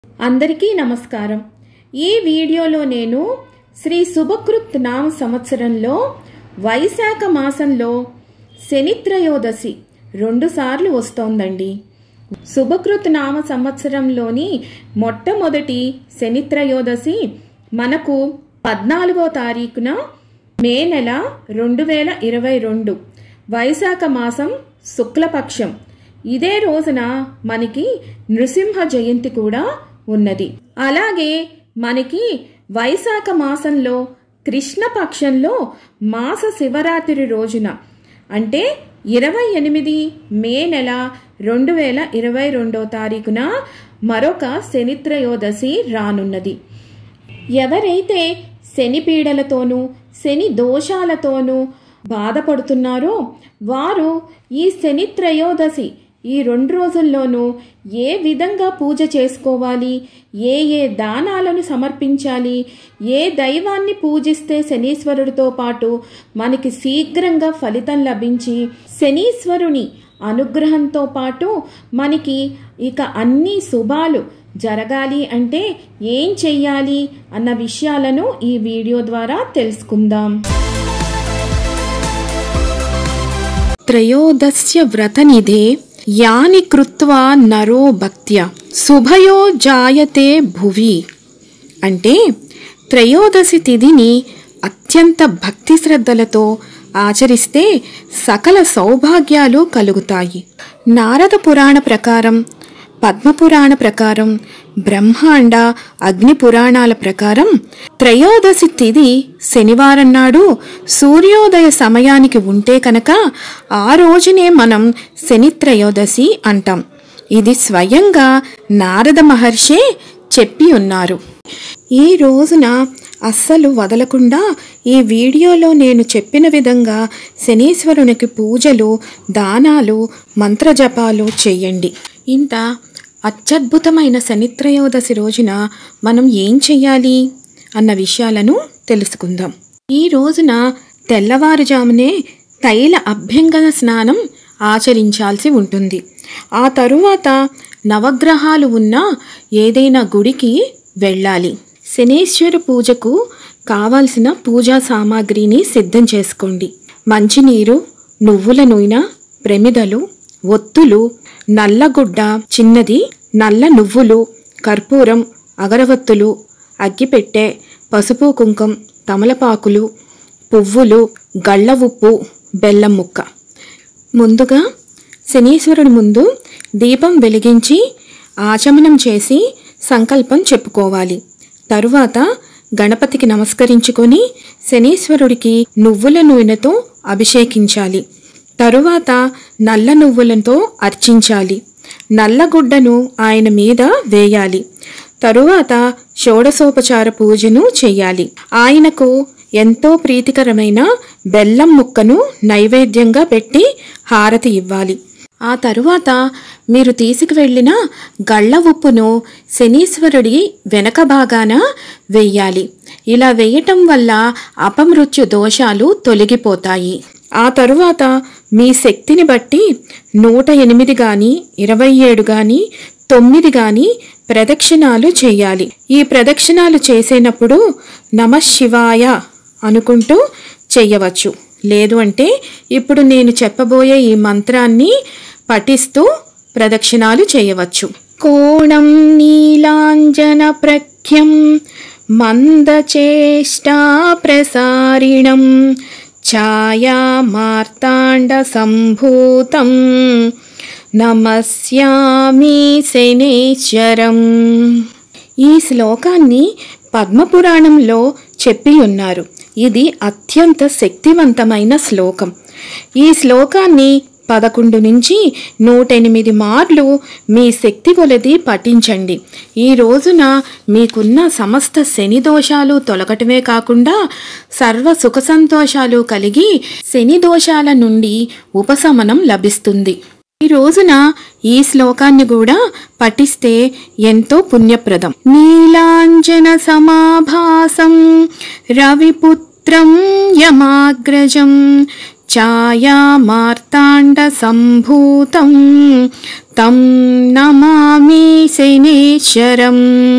అందరికీ నమస్కారం ఈ వీడియోలో నేను శ్రీ శుభకృత్ నామ సంవత్సరంలో వైశాఖ మాసంలో శనిత్రయోదశి రెండుసార్లు వస్తోందండి శుభకృత్ నామ సంవత్సరంలోని మొట్టమొదటి శనిత్రయోదశి మనకు పద్నాలుగో తారీఖున మే నెల రెండు వేల ఇరవై రెండు వైశాఖ మాసం శుక్లపక్షం ఇదే రోజున మనకి నృసింహ జయంతి కూడా ఉన్నది అలాగే మనకి వైశాఖ మాసంలో కృష్ణపక్షంలో మాస శివరాత్రి రోజున అంటే ఇరవై ఎనిమిది మే నెల రెండు వేల ఇరవై రెండో తారీఖున మరొక శనిత్రయోదశి రానున్నది ఎవరైతే శని పీడలతోనూ శని దోషాలతోనూ బాధపడుతున్నారో వారు ఈ శని త్రయోదశి ఈ రెండు రోజుల్లోనూ ఏ విధంగా పూజ చేసుకోవాలి ఏ ఏ దానాలను సమర్పించాలి ఏ దైవాన్ని పూజిస్తే శనీశ్వరుడితో పాటు మనకి శీఘ్రంగా ఫలితం లభించి శనీశ్వరుని అనుగ్రహంతో పాటు మనకి ఇక అన్ని శుభాలు జరగాలి అంటే ఏం చెయ్యాలి అన్న విషయాలను ఈ వీడియో ద్వారా తెలుసుకుందాం త్రయోదశ్య వ్రతనిధే యాని కృత్వా నరో భక్త్య శుభయో జాయతే భువి అంటే త్రయోదశి తిథిని అత్యంత భక్తి శ్రద్ధలతో ఆచరిస్తే సకల సౌభాగ్యాలు కలుగుతాయి నారద పురాణ ప్రకారం పద్మపురాణ ప్రకారం బ్రహ్మాండ అగ్ని పురాణాల ప్రకారం త్రయోదశి తిథి శనివారం నాడు సూర్యోదయ సమయానికి ఉంటే కనుక ఆ రోజునే మనం శని త్రయోదశి అంటాం ఇది స్వయంగా నారద మహర్షే చెప్పి ఉన్నారు ఈ రోజున అస్సలు వదలకుండా ఈ వీడియోలో నేను చెప్పిన విధంగా శనీశ్వరునికి పూజలు దానాలు మంత్రజపాలు చేయండి ఇంత అత్యద్భుతమైన శనిత్రయోదశి రోజున మనం ఏం చెయ్యాలి అన్న విషయాలను తెలుసుకుందాం ఈ రోజున తెల్లవారుజామునే తైల అభ్యంగన స్నానం ఆచరించాల్సి ఉంటుంది ఆ తరువాత నవగ్రహాలు ఉన్న ఏదైనా గుడికి వెళ్ళాలి శనేశ్వర పూజకు కావాల్సిన పూజా సామాగ్రిని సిద్ధం చేసుకోండి మంచినీరు నువ్వుల నూనె ప్రమిదలు ఒత్తులు నల్లగుడ్డ చిన్నది నల్ల నువ్వులు కర్పూరం అగరవత్తులు అగ్గిపెట్టె పసుపు కుంకం తమలపాకులు పువ్వులు గళ్ళ ఉప్పు బెల్లం ముక్క ముందుగా శనీశ్వరుడి ముందు దీపం వెలిగించి ఆచమనం చేసి సంకల్పం చెప్పుకోవాలి తరువాత గణపతికి నమస్కరించుకొని శనీశ్వరుడికి నువ్వుల నూనెతో అభిషేకించాలి తరువాత నల్ల నువ్వులతో అర్చించాలి నల్లగుడ్డను ఆయన మీద వేయాలి తరువాత షోడసోపచార పూజను చెయ్యాలి ఆయనకు ఎంతో ప్రీతికరమైన బెల్లం ముక్కను నైవేద్యంగా పెట్టి హారతి ఇవ్వాలి ఆ తరువాత మీరు తీసుకువెళ్ళిన గళ్ళ ఉప్పును శనీశ్వరుడి వెనక భాగాన వెయ్యాలి ఇలా వేయటం వల్ల అపమృత్యు దోషాలు తొలగిపోతాయి ఆ తరువాత మీ శక్తిని బట్టి నూట ఎనిమిది గాని ఇరవై ఏడు గాని తొమ్మిది గాని ప్రదక్షిణాలు చేయాలి ఈ ప్రదక్షిణాలు చేసేటప్పుడు నమ శివాయ అనుకుంటూ చెయ్యవచ్చు లేదు అంటే ఇప్పుడు నేను చెప్పబోయే ఈ మంత్రాన్ని పఠిస్తూ ప్రదక్షిణాలు చేయవచ్చు కోణం నీలాంజన ప్రఖ్యం మందచేష్టా ప్రసారిణం ఛాయా మార్తాండ సంభూతం నమస్యామి శనేశ్వరం ఈ శ్లోకాన్ని పద్మపురాణంలో చెప్పి ఉన్నారు ఇది అత్యంత శక్తివంతమైన శ్లోకం ఈ శ్లోకాన్ని పదకొండు నుంచి నూట ఎనిమిది మార్లు మీ శక్తి కొలది పఠించండి ఈ రోజున మీకున్న సమస్త శని దోషాలు తొలగటమే కాకుండా సర్వ సుఖ సంతోషాలు కలిగి శని దోషాల నుండి ఉపశమనం లభిస్తుంది ఈ రోజున ఈ శ్లోకాన్ని కూడా పఠిస్తే ఎంతో పుణ్యప్రదం నీలాంజన సమాభాసం రవిపుత్రం యమాగ్రజం ఛాయా మార్తాండ సంభూతం తం నమామి శనేశ్వరం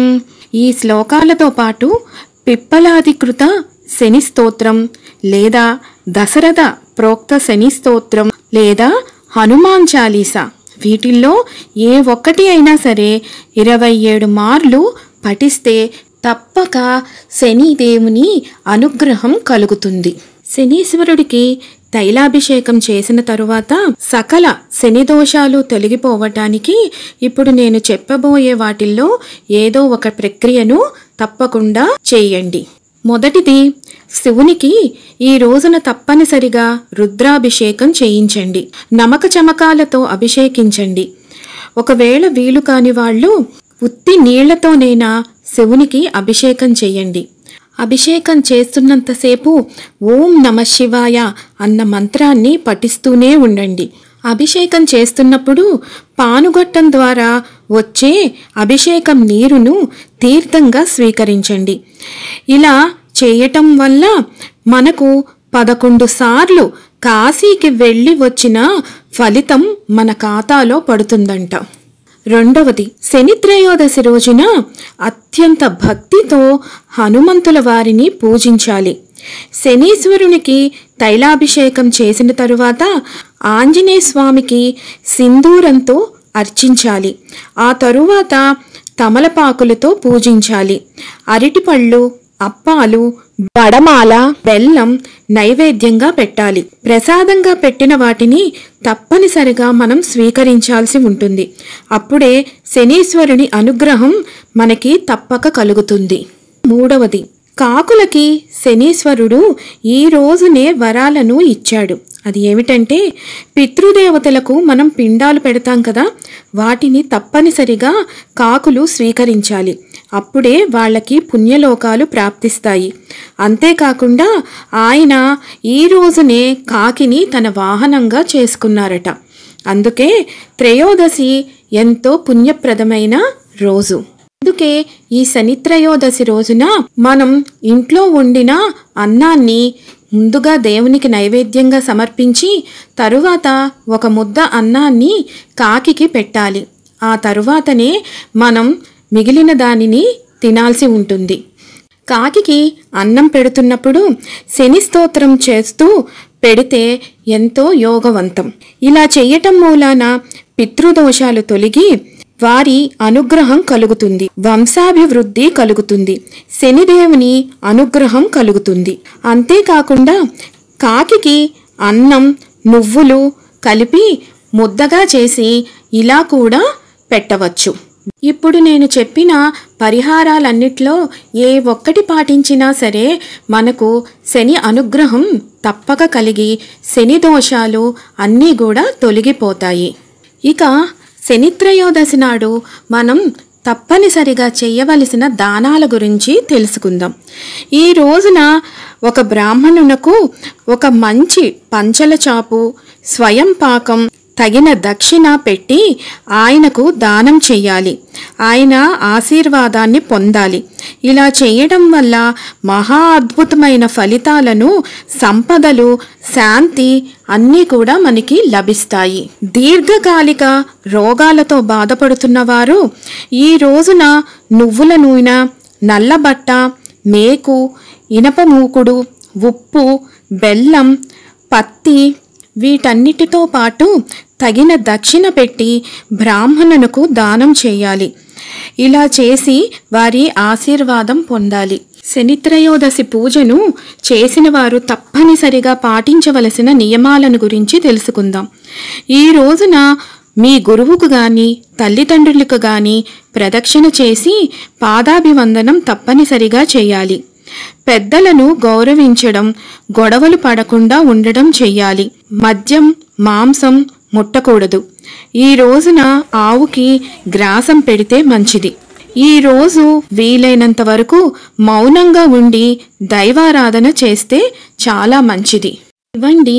ఈ శ్లోకాలతో పాటు పిప్పలాధికృత శని స్తోత్రం లేదా దశరథ ప్రోక్త శని స్తోత్రం లేదా హనుమాన్ చాలీసా వీటిల్లో ఏ ఒక్కటి అయినా సరే ఇరవై ఏడు మార్లు పఠిస్తే తప్పక శనిదేవుని అనుగ్రహం కలుగుతుంది శనీశ్వరుడికి తైలాభిషేకం చేసిన తరువాత సకల శని దోషాలు తొలగిపోవటానికి ఇప్పుడు నేను చెప్పబోయే వాటిల్లో ఏదో ఒక ప్రక్రియను తప్పకుండా చేయండి మొదటిది శివునికి ఈ రోజున తప్పనిసరిగా రుద్రాభిషేకం చేయించండి నమక చమకాలతో అభిషేకించండి ఒకవేళ వీలు కాని వాళ్ళు ఉత్తి నీళ్లతోనైనా శివునికి అభిషేకం చేయండి అభిషేకం చేస్తున్నంతసేపు ఓం నమ శివాయ అన్న మంత్రాన్ని పఠిస్తూనే ఉండండి అభిషేకం చేస్తున్నప్పుడు పానుగొట్టం ద్వారా వచ్చే అభిషేకం నీరును తీర్థంగా స్వీకరించండి ఇలా చేయటం వల్ల మనకు పదకొండు సార్లు కాశీకి వెళ్ళి వచ్చిన ఫలితం మన ఖాతాలో పడుతుందంట రెండవది శనిత్రయోదశి రోజున అత్యంత భక్తితో హనుమంతుల వారిని పూజించాలి శనీశ్వరునికి తైలాభిషేకం చేసిన తరువాత ఆంజనేయ స్వామికి సింధూరంతో అర్చించాలి ఆ తరువాత తమలపాకులతో పూజించాలి అరటిపళ్ళు అప్పాలు బడమాల బెల్లం నైవేద్యంగా పెట్టాలి ప్రసాదంగా పెట్టిన వాటిని తప్పనిసరిగా మనం స్వీకరించాల్సి ఉంటుంది అప్పుడే శనీశ్వరుని అనుగ్రహం మనకి తప్పక కలుగుతుంది మూడవది కాకులకి శనీశ్వరుడు ఈ రోజునే వరాలను ఇచ్చాడు అది ఏమిటంటే పితృదేవతలకు మనం పిండాలు పెడతాం కదా వాటిని తప్పనిసరిగా కాకులు స్వీకరించాలి అప్పుడే వాళ్ళకి పుణ్యలోకాలు ప్రాప్తిస్తాయి అంతేకాకుండా ఆయన ఈ రోజునే కాకిని తన వాహనంగా చేసుకున్నారట అందుకే త్రయోదశి ఎంతో పుణ్యప్రదమైన రోజు అందుకే ఈ శనిత్రయోదశి రోజున మనం ఇంట్లో వండిన అన్నాన్ని ముందుగా దేవునికి నైవేద్యంగా సమర్పించి తరువాత ఒక ముద్ద అన్నాన్ని కాకికి పెట్టాలి ఆ తరువాతనే మనం మిగిలిన దానిని తినాల్సి ఉంటుంది కాకికి అన్నం పెడుతున్నప్పుడు శని స్తోత్రం చేస్తూ పెడితే ఎంతో యోగవంతం ఇలా చేయటం మూలాన పితృదోషాలు తొలగి వారి అనుగ్రహం కలుగుతుంది వంశాభివృద్ధి కలుగుతుంది శనిదేవుని అనుగ్రహం కలుగుతుంది అంతేకాకుండా కాకికి అన్నం నువ్వులు కలిపి ముద్దగా చేసి ఇలా కూడా పెట్టవచ్చు ఇప్పుడు నేను చెప్పిన పరిహారాలన్నిట్లో ఏ ఒక్కటి పాటించినా సరే మనకు శని అనుగ్రహం తప్పక కలిగి శని దోషాలు అన్నీ కూడా తొలగిపోతాయి ఇక శనిత్రయోదశి నాడు మనం తప్పనిసరిగా చేయవలసిన దానాల గురించి తెలుసుకుందాం ఈ రోజున ఒక బ్రాహ్మణునకు ఒక మంచి పంచల చాపు స్వయం పాకం తగిన దక్షిణ పెట్టి ఆయనకు దానం చెయ్యాలి ఆయన ఆశీర్వాదాన్ని పొందాలి ఇలా చేయడం వల్ల మహా అద్భుతమైన ఫలితాలను సంపదలు శాంతి అన్నీ కూడా మనకి లభిస్తాయి దీర్ఘకాలిక రోగాలతో బాధపడుతున్న వారు ఈ రోజున నువ్వుల నూనె నల్లబట్ట మేకు ఇనప మూకుడు ఉప్పు బెల్లం పత్తి వీటన్నిటితో పాటు తగిన దక్షిణ పెట్టి బ్రాహ్మణునకు దానం చేయాలి ఇలా చేసి వారి ఆశీర్వాదం పొందాలి శనిత్రయోదశి పూజను చేసిన వారు తప్పనిసరిగా పాటించవలసిన నియమాలను గురించి తెలుసుకుందాం ఈ రోజున మీ గురువుకు గాని తల్లిదండ్రులకు గాని ప్రదక్షిణ చేసి పాదాభివందనం తప్పనిసరిగా చేయాలి పెద్దలను గౌరవించడం గొడవలు పడకుండా ఉండడం చెయ్యాలి మద్యం మాంసం ముట్టకూడదు ఈ రోజున ఆవుకి గ్రాసం పెడితే మంచిది ఈ రోజు వీలైనంత వరకు మౌనంగా ఉండి దైవారాధన చేస్తే చాలా మంచిది ఇవ్వండి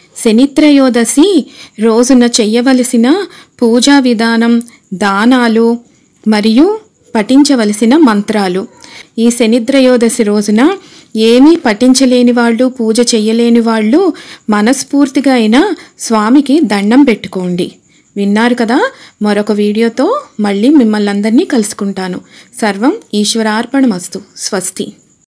శనిత్రయోదశి రోజున చెయ్యవలసిన పూజా విధానం దానాలు మరియు పఠించవలసిన మంత్రాలు ఈ శనిద్రయోదశి రోజున ఏమీ పఠించలేని వాళ్ళు పూజ చెయ్యలేని వాళ్ళు మనస్ఫూర్తిగా అయినా స్వామికి దండం పెట్టుకోండి విన్నారు కదా మరొక వీడియోతో మళ్ళీ మిమ్మల్ని అందరినీ కలుసుకుంటాను సర్వం ఈశ్వరార్పణమస్తు స్వస్తి